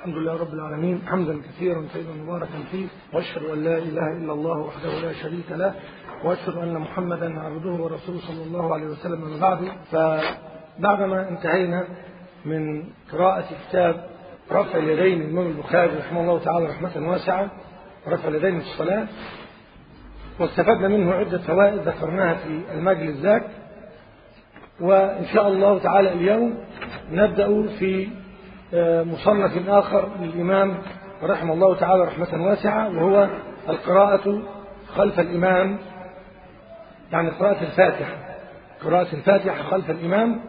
الحمد لله رب العالمين حمدا كثيرا طيبا مباركا فيه واشهد ان لا اله الا الله وحده لا شريك له واشهد ان محمدا عبده ورسوله صلى الله عليه وسلم من بعد فبعدما انتهينا من قراءة كتاب رفع اليدين الإمام البخاري رحمه الله تعالى رحمة واسعة رفع اليدين في الصلاة واستفدنا منه عدة فوائد ذكرناها في المجلس ذاك وإن شاء الله تعالى اليوم نبدأ في مصنف آخر للإمام رحمه الله تعالى رحمة واسعة وهو القراءة خلف الإمام يعني قراءة الفاتحة قراءة الفاتحة خلف الإمام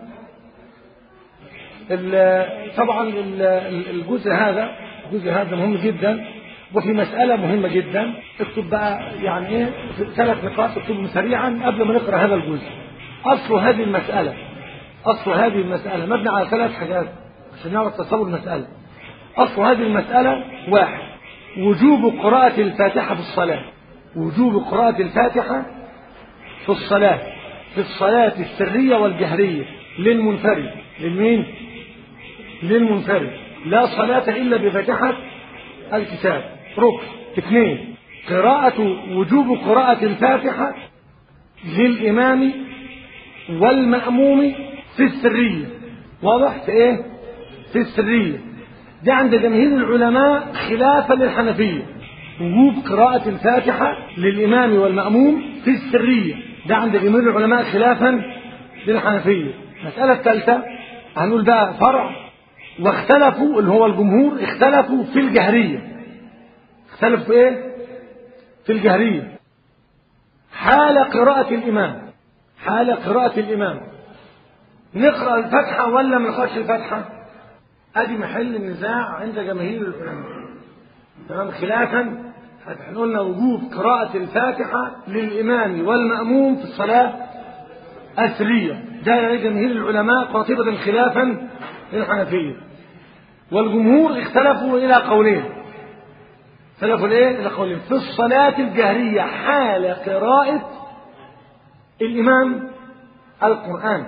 طبعا الجزء هذا الجزء هذا مهم جدا وفي مسألة مهمة جدا اكتب بقى يعني ايه ثلاث نقاط اكتبهم سريعا قبل ما نقرأ هذا الجزء أصل هذه المسألة أصل هذه المسألة مبني على ثلاث حاجات عشان نعرف تصور المسألة أصل هذه المسألة واحد وجوب قراءة الفاتحة في الصلاة وجوب قراءة الفاتحة في الصلاة في الصلاة السرية والجهرية للمنفرد للمين؟ للمنفرد لا صلاة إلا بفاتحة الكتاب ركن اثنين قراءة وجوب قراءة الفاتحة للإمام والمأموم في السرية واضح في ايه في السرية دي عند جماهير العلماء خلافا للحنفية وجوب قراءة الفاتحة للإمام والمأموم في السرية ده عند جماهير العلماء خلافا للحنفية المسألة الثالثة هنقول بقى فرع واختلفوا اللي هو الجمهور اختلفوا في الجهرية اختلفوا في ايه في الجهرية حال قراءة الإمام حال قراءة الإمام نقرأ الفتحة ولا ما نقرأش الفتحة ادي محل النزاع عند جماهير العلماء تمام خلافا احنا قلنا وجوب قراءة الفاتحة للإمام والمأموم في الصلاة السرية ده جماهير العلماء قاطبة خلافا للحنفية والجمهور اختلفوا إلى قولين اختلفوا الايه إلى قولين في الصلاة الجهرية حال قراءة الإمام القرآن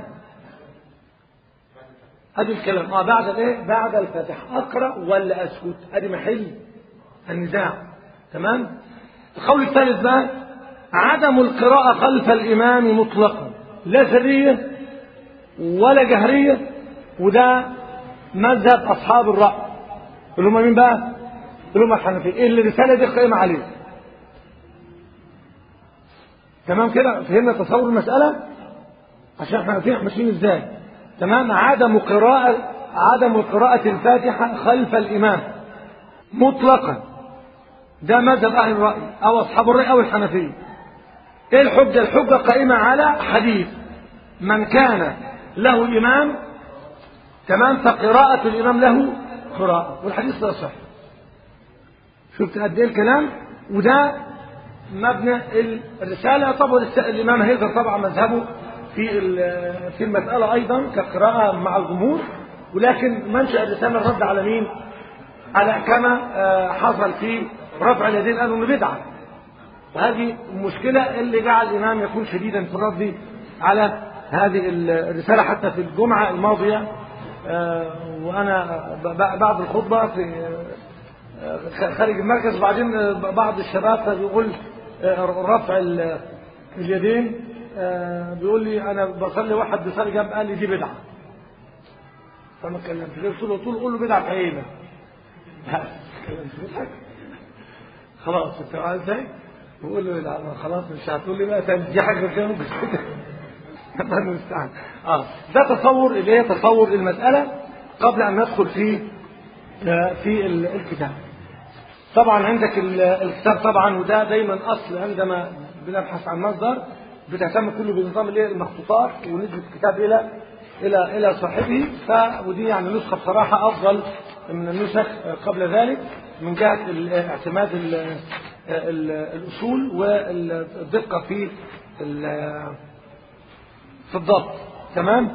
ادي الكلام اه بعد الايه بعد الفاتحه اقرا ولا اسكت ادي محل النزاع تمام القول الثالث بقى عدم القراءة خلف الإمام مطلقا لا سرية ولا جهرية وده مذهب أصحاب الرأي اللي هم مين بقى؟ اللي هم الحنفية اللي الرسالة دي قائمة عليه تمام كده فهمنا تصور المسألة عشان احنا عارفين ماشيين ازاي تمام عدم قراءة عدم قراءة الفاتحة خلف الإمام مطلقا ده مذهب أهل الرأي أو أصحاب الرأي أو الحنفية إيه الحجة؟ الحجة قائمة على حديث من كان له إمام تمام فقراءة الإمام له قراءة والحديث لا صح شفت قد إيه الكلام وده مبنى الرسالة طبعا الإمام هيقدر طبعا مذهبه في في المسألة أيضا كقراءة مع الجمهور ولكن منشأ الرسالة الرد على مين؟ على كما حصل في رفع اليدين قالوا انه بدعة وهذه المشكلة اللي جعل الإمام يكون شديدا في الرد على هذه الرسالة حتى في الجمعة الماضية وأنا بعد الخطبة في خارج المركز وبعدين بعض الشباب بيقول رفع اليدين بيقول لي انا بصلي واحد بيصلي جنب قال لي دي بدعه فما اتكلمتش ليه قلت له قلت له قول له بدعه في عينك خلاص انت عارف ازاي بقول له لا خلاص مش هتقول لي بقى تاني دي حاجه كده مش كده الله المستعان اه ده تصور اللي هي تصور المساله قبل ان ندخل في في الكتاب طبعا عندك الكتاب طبعا وده دايما اصل عندما بنبحث عن مصدر بتهتم كله بنظام الايه المخطوطات ونسبه الكتاب الى الى الى صاحبه ف ودي يعني نسخه بصراحه افضل من النسخ قبل ذلك من جهه اعتماد ال ال الاصول والدقه في في الضبط تمام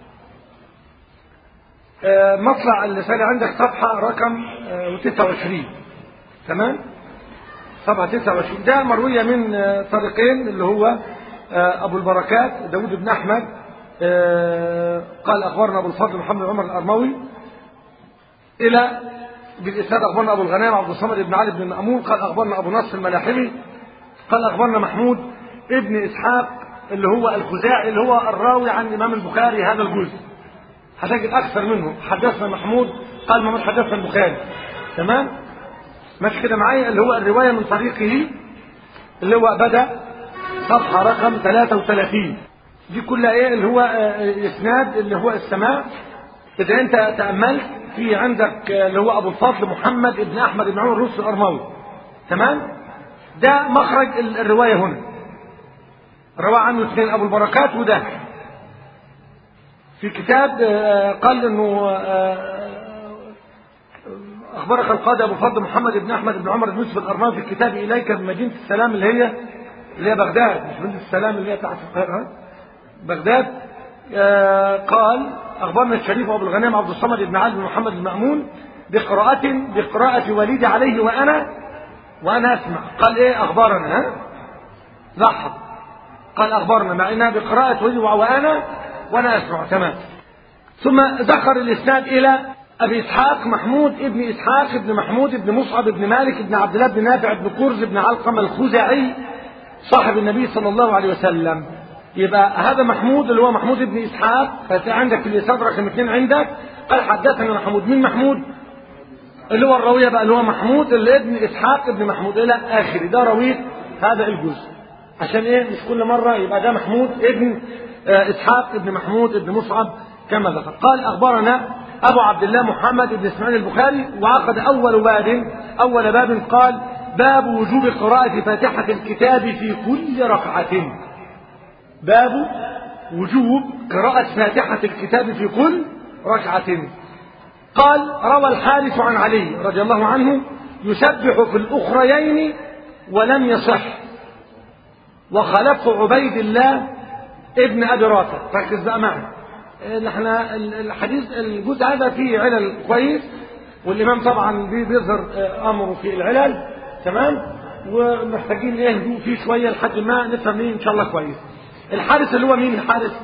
مطلع الرساله عندك صفحه رقم 29 تمام صفحه 29 ده مرويه من طريقين اللي هو أبو البركات داود بن أحمد قال أخبرنا أبو الفضل محمد عمر الأرموي إلى بالإسناد أخبرنا أبو الغنام عبد الصمد بن علي بن مأمون قال أخبرنا أبو نصر الملاحمي قال أخبرنا محمود ابن إسحاق اللي هو الخزاعي اللي هو الراوي عن الإمام البخاري هذا الجزء هتجد أكثر منه حدثنا محمود قال محمود حدثنا البخاري تمام ماشي كده معايا اللي هو الرواية من طريقه اللي هو بدأ صفحة رقم 33 دي كلها ايه اللي هو آه، اسناد اللي هو السماع اذا انت تأملت في عندك آه، اللي هو ابو الفضل محمد ابن احمد بن عمر الروسي الارماوي تمام ده مخرج ال- الرواية هنا روى عنه اثنين ابو البركات وده في كتاب آه، قال انه آه، اخبرك القاضي ابو فضل محمد بن احمد بن عمر بن يوسف الارماوي في كتاب اليك بمدينه السلام اللي هي اللي هي بغداد مش مدينه السلام اللي هي تحت القاهره بغداد آه، قال اخبرنا الشريف ابو الغنام عبد الصمد بن علي بن محمد المامون بقراءة بقراءة وليدي عليه وانا وانا اسمع قال ايه اخبرنا ها لاحظ قال اخبرنا مع انها بقراءة وليدي وانا وانا اسمع تمام ثم ذكر الاسناد الى ابي اسحاق محمود ابن اسحاق ابن محمود ابن مصعب ابن مالك ابن عبد الله بن نافع ابن كرز ابن علقمه الخزاعي صاحب النبي صلى الله عليه وسلم يبقى هذا محمود اللي هو محمود ابن اسحاق فتلاقي عندك في الاسناد رقم اثنين عندك قال حدثنا محمود مين محمود؟ اللي هو الراويه بقى اللي هو محمود اللي ابن اسحاق ابن محمود الى اخره ده راويه هذا الجزء عشان ايه مش كل مره يبقى ده محمود ابن آه، اسحاق ابن محمود ابن مصعب كما ذكر قال اخبرنا ابو عبد الله محمد بن اسماعيل البخاري وعقد اول باب اول باب قال باب وجوب قراءة فاتحة الكتاب في كل ركعة باب وجوب قراءة فاتحة الكتاب في كل ركعة قال روى الحارث عن علي رضي الله عنه يسبح في الأخريين ولم يصح وخلف عبيد الله ابن أبي رافع ركز بقى معي احنا الحديث الجزء هذا فيه علل كويس والإمام طبعا بي- بيظهر آه، أمره في العلل تمام ومحتاجين ايه هدوء فيه شوية لحد ما نفهم ايه إن شاء الله كويس الحارس اللي هو مين الحارس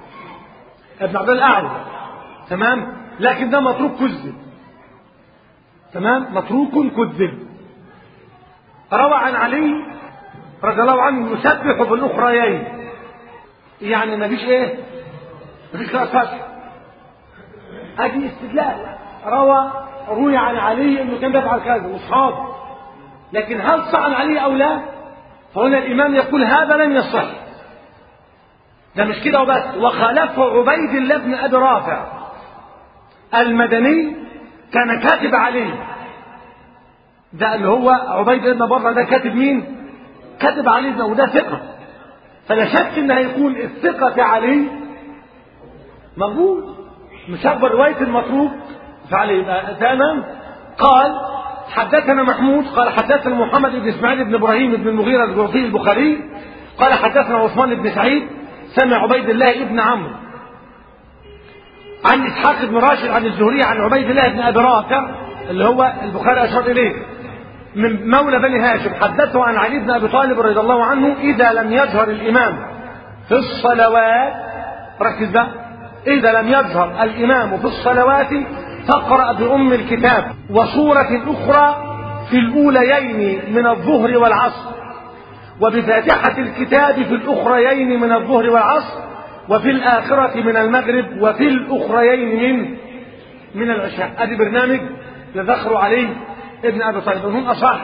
ابن عبد الله الأعلى تمام لكن ده متروك كذب تمام متروك كذب روى عن علي رضي الله عنه يسبح في الأخريين يعني ما فيش ايه ما فيش قراءة فتح ادي استدلال روى روي عن علي انه كان بيفعل كذا واصحابه لكن هل صح عن علي او لا فهنا الامام يقول هذا لم يصح ده مش كده وبس وخالفه عبيد الله بن ابي رافع المدني كان كاتب عليه ده اللي هو عبيد الله بن بره ده كاتب مين كاتب عليه ده وده ثقه فلا شك ان هيكون الثقه عليه مقبول مش هقبل روايه المتروك فعليه يبقى تمام قال حدثنا محمود قال حدثنا محمد بن اسماعيل بن ابراهيم بن المغيرة الجوفي البخاري قال حدثنا عثمان بن سعيد سمع عبيد الله ابن عمرو عن اسحاق بن راشد عن الزهري عن عبيد الله بن ابي رافع اللي هو البخاري اشار اليه من مولى بني هاشم حدثه عن علي بن ابي طالب رضي الله عنه اذا لم يظهر الامام في الصلوات ركز بقى اذا لم يظهر الامام في الصلوات فاقرا بام الكتاب وصوره اخرى في الاوليين من الظهر والعصر وبفاتحه الكتاب في الاخريين من الظهر والعصر وفي الاخره من المغرب وفي الاخريين من من العشاء ادي برنامج لذكروا عليه ابن ابي طالب هم اصح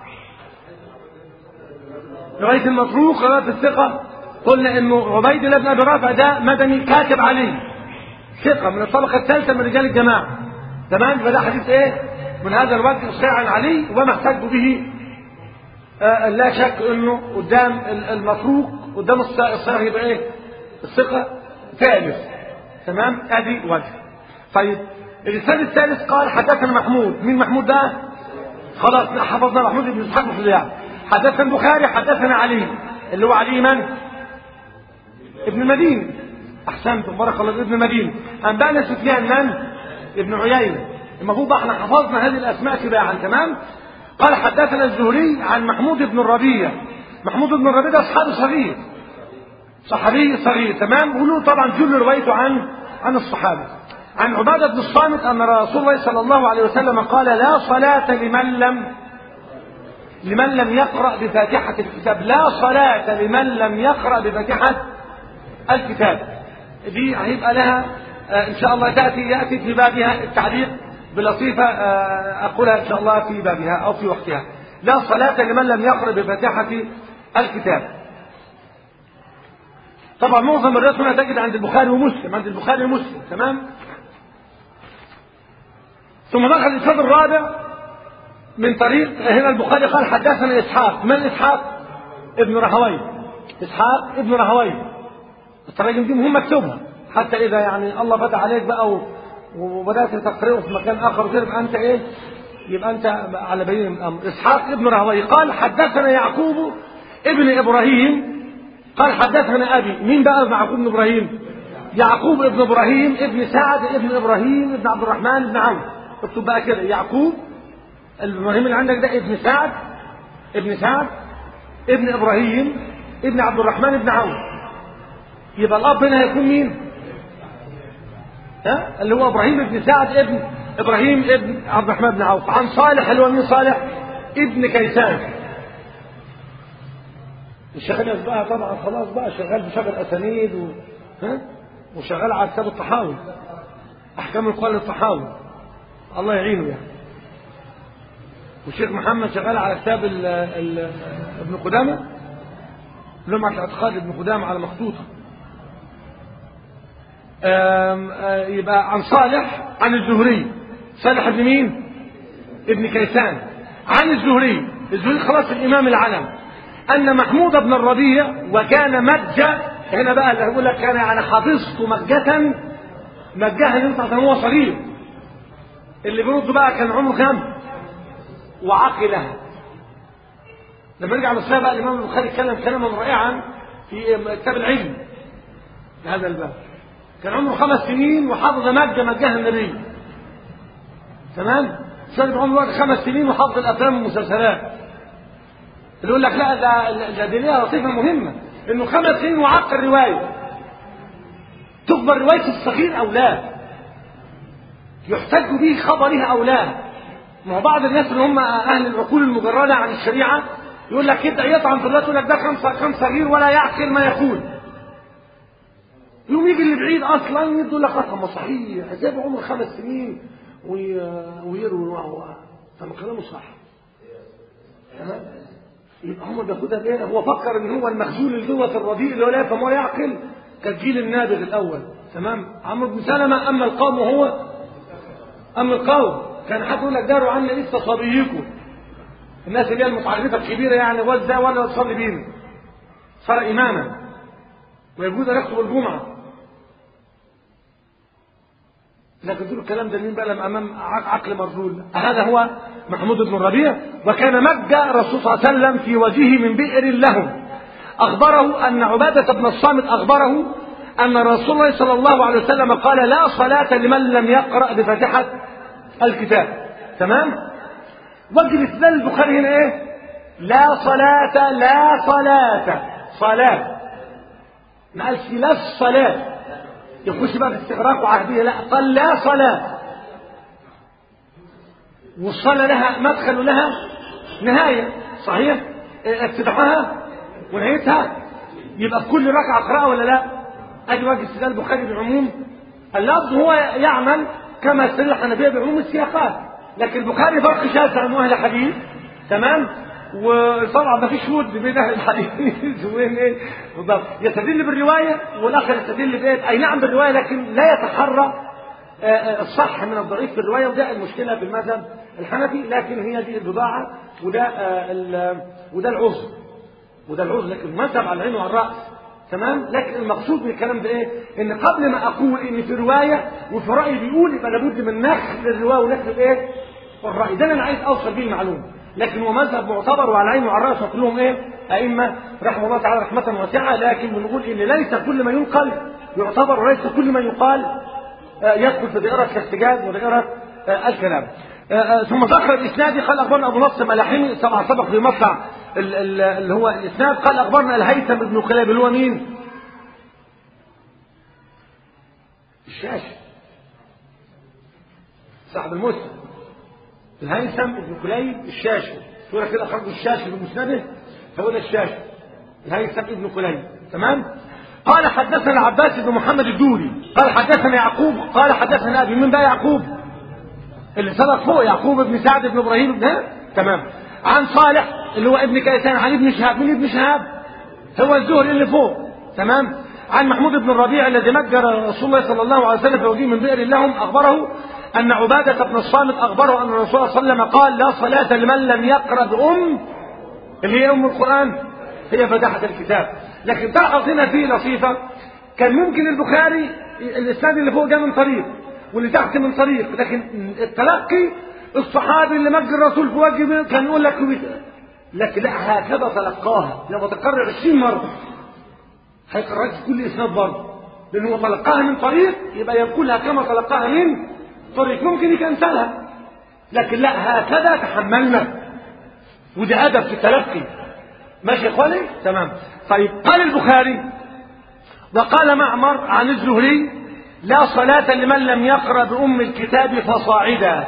روايه المطروق روايه الثقه قلنا انه عبيد الله بن ابي رافع ده مدني كاتب عليه ثقه من الطبقه الثالثه من رجال الجماعه تمام فده حديث ايه من هذا الوجه الصحيح عن علي وما احتج به آه لا شك انه قدام المطروق قدام الصحيح يبقى ايه الثقه ثالث تمام ادي وجه طيب الإنسان الثالث قال حدثنا محمود مين محمود ده خلاص حفظنا محمود بن اسحاق بن خزاعة حدثنا البخاري حدثنا علي اللي هو علي من ابن المدينة احسنتم بارك الله ابن المدينة انبانا سفيان من ابن عيينة المفروض احنا حفظنا هذه الاسماء تباعا تمام قال حدثنا الزهري عن محمود بن الربيع محمود بن الربيع ده صحابي صغير صحابي صغير تمام وله طبعا جل روايته عن عن الصحابه عن عبادة بن الصامت أن رسول الله صلى الله عليه وسلم قال لا صلاة لمن لم لمن لم يقرأ بفاتحة الكتاب لا صلاة لمن لم يقرأ بفاتحة الكتاب دي هيبقى لها إن شاء الله تأتي يأتي في بابها التعليق بلطيفة أقولها إن شاء الله في بابها أو في وقتها لا صلاة لمن لم يقرأ بفاتحة الكتاب طبعا معظم الروايات هنا تجد عند البخاري ومسلم عند البخاري ومسلم تمام ثم دخل الإسناد الرابع من طريق هنا البخاري قال حدثنا إسحاق من إسحاق ابن رهوي إسحاق ابن رهوي التراجم دي مهم مكتوبها حتى إذا يعني الله فتح عليك بقى وبدأت تقرأه في مكان آخر وكده يبقى أنت إيه يبقى أنت على بين الأمر إسحاق ابن رهوي قال حدثنا يعقوب ابن إبراهيم قال حدثنا أبي مين بقى يعقوب بن إبراهيم يعقوب ابن إبراهيم ابن سعد ابن إبراهيم ابن عبد الرحمن ابن عوف اكتب بقى كده يعقوب الإبراهيم اللي عندك ده ابن سعد ابن سعد ابن إبراهيم ابن عبد الرحمن ابن عوف يبقى الأب هنا هيكون مين ها اللي هو إبراهيم ابن سعد ابن إبراهيم ابن عبد الرحمن بن عوف عن صالح اللي هو مين صالح ابن كيسان الشيخ بقى طبعا خلاص بقى شغال بشغل اسانيد و... ها وشغال على كتاب الطحاوي احكام القران الطحاوي الله يعينه يعني والشيخ محمد شغال على كتاب ال... ال... ابن قدامه لمعة الاعتقاد ابن قدامه على مخطوطه آم... آ... يبقى عن صالح عن الزهري صالح ابن مين ابن كيسان عن الزهري الزهري خلاص الامام العلم أن محمود بن الربيع وكان مجة هنا بقى اللي هقول لك كان يعني حفظت مجة مجها اللي انت هو صغير اللي بيرد بقى كان عمره كام وعقلها لما نرجع للصحيح بقى الإمام البخاري اتكلم كلاما رائعا في كتاب العلم هذا الباب كان عمره خمس سنين وحفظ مجة مجها النبي تمام شرب عمره خمس سنين وحفظ الأفلام والمسلسلات اللي يقول لك لا ده ده دي ليها لطيفه مهمه انه خمس سنين وعق الروايه تقبل روايه الصغير او لا يحتج به خبرها او لا ما هو بعض الناس اللي هم اهل العقول المجرده عن الشريعه يقول لك كده يطعن في الروايه يقول لك ده كان كان صغير ولا يعقل ما يقول يوم يجي اللي بعيد اصلا يقول لك رقم صحيح جاب عمر خمس سنين ويروي طب كلامه صح يبقى هم بياخدها بايه هو فكر ان هو المخزون اللي جوه الرديء اللي هو لا يفهم ولا يعقل كالجيل النابغ الاول تمام عمرو بن سلمه اما القوم وهو اما القوم كان حد يقول لك داروا عنا لسه صبيكم الناس اللي هي المتعرفه الكبيره يعني ولد ده ولا تصلي بينا صار اماما ويجوز ان يخطب الجمعه لكن تقول الكلام ده مين بقى لما امام عقل مرجول هذا هو محمود بن الربيع وكان مجى الرسول صلى الله عليه وسلم في وجهه من بئر لهم اخبره ان عباده بن الصامت اخبره ان رسول الله صلى الله عليه وسلم قال لا صلاه لمن لم يقرا بفاتحه الكتاب تمام وجه الاستدلال البخاري هنا ايه لا صلاه لا صلاه صلاه ما قالش لا الصلاه يخش بقى في استغراق وعهدية لا قال لا صلاة والصلاة لها مدخل ولها نهاية صحيح افتتاحها ونهايتها يبقى في كل ركعة قراءة ولا لا ادي وجه استدلال البخاري بعموم اللفظ هو يعمل كما استدل الحنفية بعموم السياقات لكن البخاري فرق شاسع عن اهل الحديث تمام وطبعا ما فيش ود بين اهل الحديث وين ايه بالضبط يستدل بالروايه والاخر يستدل بايه اي نعم بالروايه لكن لا يتحرى الصح من الضعيف في الروايه وده المشكله في المذهب الحنفي لكن هي دي البضاعه وده وده العذر وده العذر لكن المذهب على العين وعلى الراس تمام لكن المقصود من الكلام ده ايه ان قبل ما اقول ان في روايه وفي راي بيقول يبقى لابد من نخل الروايه ونخل الايه الراي ده اللي انا عايز اوصل بيه المعلومه لكن هو مذهب معتبر وعلى العين وعلى الراس وكلهم ايه ائمه رحمه الله تعالى رحمه واسعه لكن بنقول ان ليس كل ما ينقل يعتبر وليس كل ما يقال يدخل في دائره الاحتجاج ودائره الكلام ثم ذكر الاسناد قال اخبرنا ابو نصر ملاحمي طبعا سبق في مقطع اللي هو الاسناد قال اخبرنا الهيثم بن كلاب اللي هو مين؟ الشاشه صاحب المسلم الهيثم ابن كليب الشاشي سورة كده أخرجه الشاشي بمسنده فهو ده الشاشي الهيثم ابن كليب تمام قال حدثنا العباس بن محمد الدوري قال حدثنا يعقوب قال حدثنا ابي من بقى يعقوب اللي سبق فوق يعقوب بن سعد بن ابراهيم بن تمام عن صالح اللي هو ابن كيسان عن ابن شهاب من ابن شهاب هو الزهري اللي فوق تمام عن محمود بن الربيع الذي مجر رسول الله صلى الله عليه وسلم فوجيه من بئر لهم اخبره ان عباده بن الصامت اخبره ان الرسول صلى الله عليه وسلم قال لا صلاه لمن لم يقرا بام اللي هي ام القران هي فتحه الكتاب لكن تلاحظ هنا في لطيفه كان ممكن البخاري الاسناد اللي فوق ده من طريق واللي تحت من طريق لكن التلقي الصحابي اللي مجد الرسول في وجه كان يقول لك لكن لا هكذا تلقاها لما تكرر 20 مره هيكررها كل اسناد برضه لان هو تلقاها من طريق يبقى ينقلها كما تلقاها من طريق ممكن يكنسلها لكن لا هكذا تحملنا وده ادب في التلقي ماشي يا اخواني تمام طيب قال البخاري وقال معمر عن الزهري لا صلاة لمن لم يقرأ بأم الكتاب فصاعدا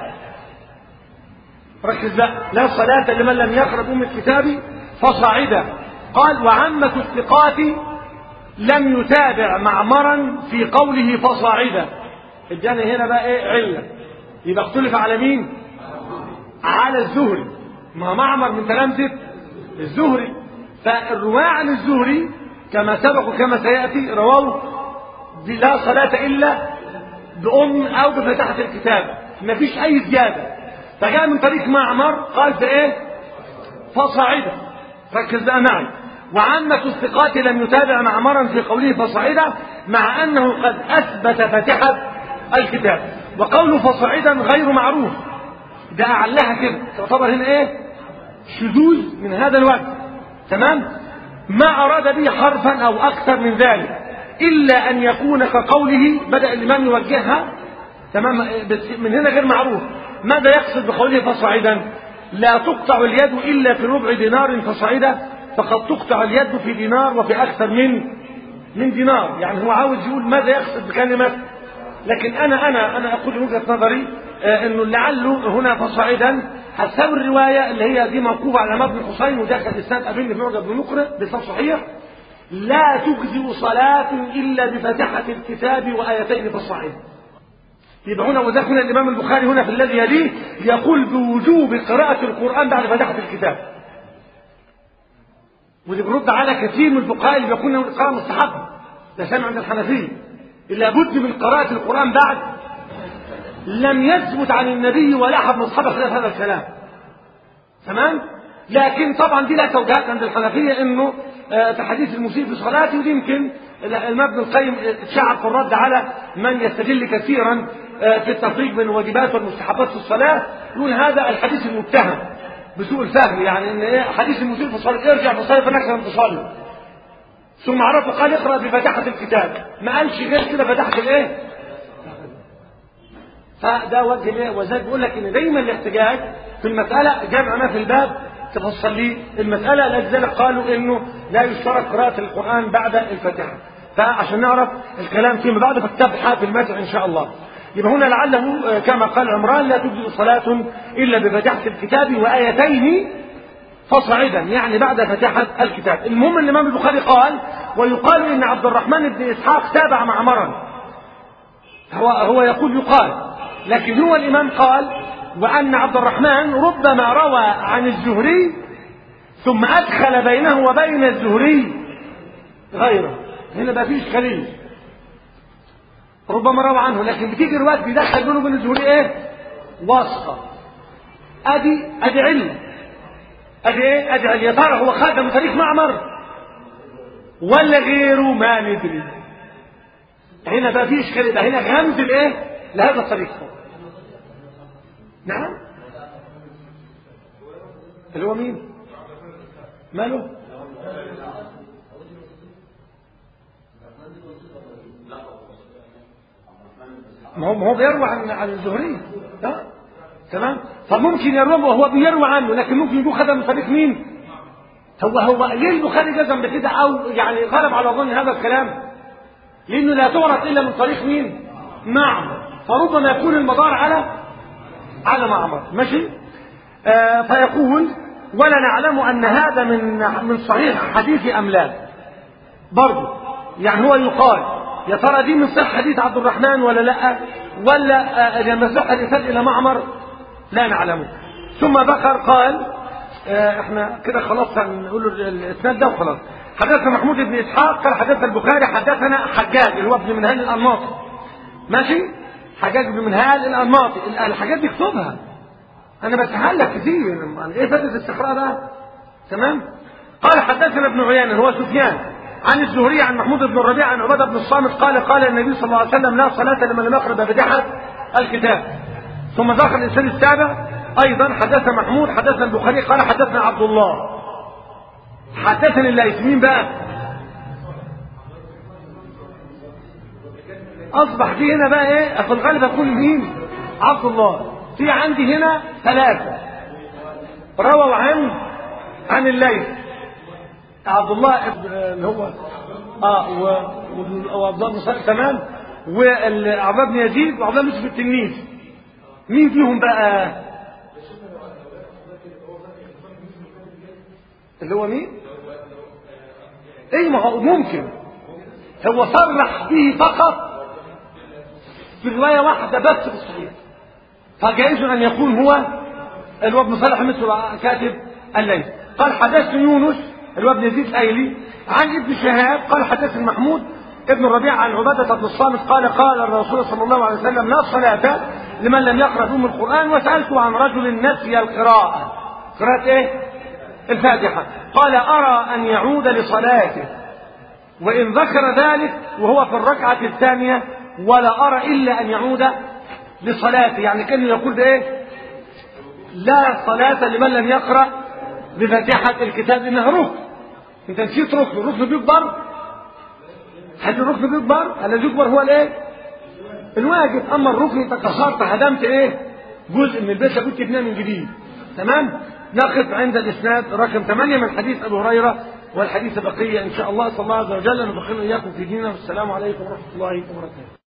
ركز بقى لا صلاة لمن لم يقرأ بأم الكتاب فصاعدا قال وعامة الثقات لم يتابع معمرا في قوله فصاعدا اداني هنا بقى ايه علة يبقى اختلف على مين على الزهري ما معمر من تلامذة الزهري فالرواة عن الزهري كما سبق وكما سيأتي رواه لا صلاة إلا بأم أو بفتحة الكتاب ما فيش أي زيادة فجاء من طريق معمر قال في إيه فصاعدا ركز بقى معي وعامة الثقات لم يتابع معمرا في قوله فصاعدا مع أنه قد أثبت فتحة الكتاب وقوله فصاعدا غير معروف ده أعلها كده تعتبر هنا إيه شذوذ من هذا الوجه تمام ما أراد به حرفا أو أكثر من ذلك إلا أن يكون كقوله بدأ الإمام يوجهها تمام بس من هنا غير معروف ماذا يقصد بقوله فصاعدا لا تقطع اليد إلا في ربع دينار فصاعدا فقد تقطع اليد في دينار وفي أكثر من من دينار يعني هو عاوز يقول ماذا يقصد بكلمة لكن أنا أنا أنا أقول من وجهة نظري آه إنه لعله هنا فصاعدا هتساوي الرواية اللي هي دي موقوفة على مبنى الحسين ودخل الإسناد قابلني في معجب بن مقرئ بإسناد صحيح لا تجزئ صلاة إلا بفتحة الكتاب وآيتين في الصحيح يبقى هنا وذاك هنا الإمام البخاري هنا في الذي يليه يقول بوجوب قراءة القرآن بعد فتحة الكتاب ودي برد على كثير من الفقهاء اللي بيقولون القراءة مستحبة ده سامع عند الحنفية إلا بد من قراءة القرآن بعد لم يثبت عن النبي ولا أحد من أصحابه خلاف هذا الكلام تمام لكن طبعا دي لا توجيهات عند الحنفية انه في حديث المسيء في صلاته ودي يمكن الإمام ابن القيم اتشعب في الرد على من يستدل كثيرا في التفريق بين الواجبات والمستحبات في الصلاة يقول هذا الحديث المتهم بسوء الفهم يعني ان ايه حديث المسيء في الصلاة ارجع في الصلاة فنكسر لم تصلي ثم عرفه قال اقرأ بفتحة الكتاب ما قالش غير كده فتحة الايه فده وجه الايه وذلك بيقول لك ان دايما الاحتجاج في المسألة جمع ما في الباب تفصل لي المسألة لذلك قالوا انه لا يشترط قراءة القرآن بعد الفاتحة فعشان نعرف الكلام فيما بعد فاكتبها في المتن ان شاء الله يبقى هنا لعله كما قال عمران لا تجزئ صلاة إلا بفتحة الكتاب وآيتين فصعدا يعني بعد فتحة الكتاب المهم ان الإمام البخاري قال ويقال إن عبد الرحمن بن إسحاق تابع معمرا هو, هو يقول يقال لكن هو الإمام قال وأن عبد الرحمن ربما روى عن الزهري ثم أدخل بينه وبين الزهري غيره هنا بقى فيه إشكالية ربما روى عنه لكن بتيجي روايات بيدخل بينه وبين الزهري إيه؟ واسطة أدي أدي علم أدي إيه؟ أدي علم يا ترى هو خد من طريق معمر ولا غيره ما ندري هنا بقى فيه إشكالية بقى هنا غمز الإيه؟ لهذا الطريق نعم اللي هو مين ماله ما هو ما هو بيروى عن عن الزهري ها تمام فممكن يروى وهو بيروى عنه لكن ممكن يكون خدم من طريق مين هو هو ليه البخاري جزم بكده او يعني غلب على ظن هذا الكلام لانه لا تعرف الا من طريق مين معمر فربما يكون المدار على على معمر ماشي آه فيقول ولا نعلم أن هذا من من صحيح حديث أم لا برضه يعني هو يقال يا ترى دي من صح حديث عبد الرحمن ولا لا ولا آه لما صح الإسناد إلى معمر لا نعلمه ثم بكر قال آه احنا كده خلاص هنقول الاسناد ده وخلاص حدثنا محمود بن اسحاق قال حدثنا البخاري حدثنا حجاج اللي هو ابن منهال الانماطي ماشي حجاج بن منهال الانماطي الحاجات دي اكتبها انا بسهل لك كتير ايه فائده الاستقراء ده تمام قال حدثنا ابن عيينة هو سفيان عن الزهري عن محمود بن الربيع عن عبادة بن الصامت قال قال النبي صلى الله عليه وسلم لا صلاة لمن لم يقرأ بفتحة الكتاب ثم ذكر الإنسان السابع أيضا حدثنا محمود حدثنا البخاري قال حدثنا عبد الله حدثني الليث مين بقى أصبح في هنا بقى إيه في الغالب أقول مين عبد الله في عندي هنا ثلاثة رووا عن عن الليث عبد الله اللي هو اه وعبد الله بن تمام وعبد بن يزيد وعبد الله بن التلميذ مين فيهم بقى اللي هو مين ايه ما هو ممكن هو صرح به فقط في روايه واحده بس في الصحيح فجائز ان يكون هو اللي هو ابن صالح مثل كاتب الليل قال حدثني يونس اللي هو ابن يزيد الايلي عن ابن شهاب قال حدثني محمود ابن الربيع عن عبادة بن الصامت قال قال الرسول صلى الله عليه وسلم لا صلاة لمن لم يقرأ أم القرآن وسألته عن رجل نسي القراءة قراءة ايه؟ الفاتحة قال أرى أن يعود لصلاته وإن ذكر ذلك وهو في الركعة الثانية ولا أرى إلا أن يعود لصلاته يعني كان يقول ده ايه لا صلاة لمن لم يقرأ بفاتحة الكتاب إنها ركن أنت نسيت ركن الركن بيكبر هل الركن بيكبر الذي يكبر هو الايه الواجب أما الركن أنت كسرت هدمت ايه جزء من البيت كنت تبنيه من جديد تمام نقف عند الإسناد رقم 8 من حديث أبو هريرة والحديث بقية إن شاء الله صلى الله عز وجل أن نبقينا إياكم في ديننا والسلام عليكم ورحمة الله وبركاته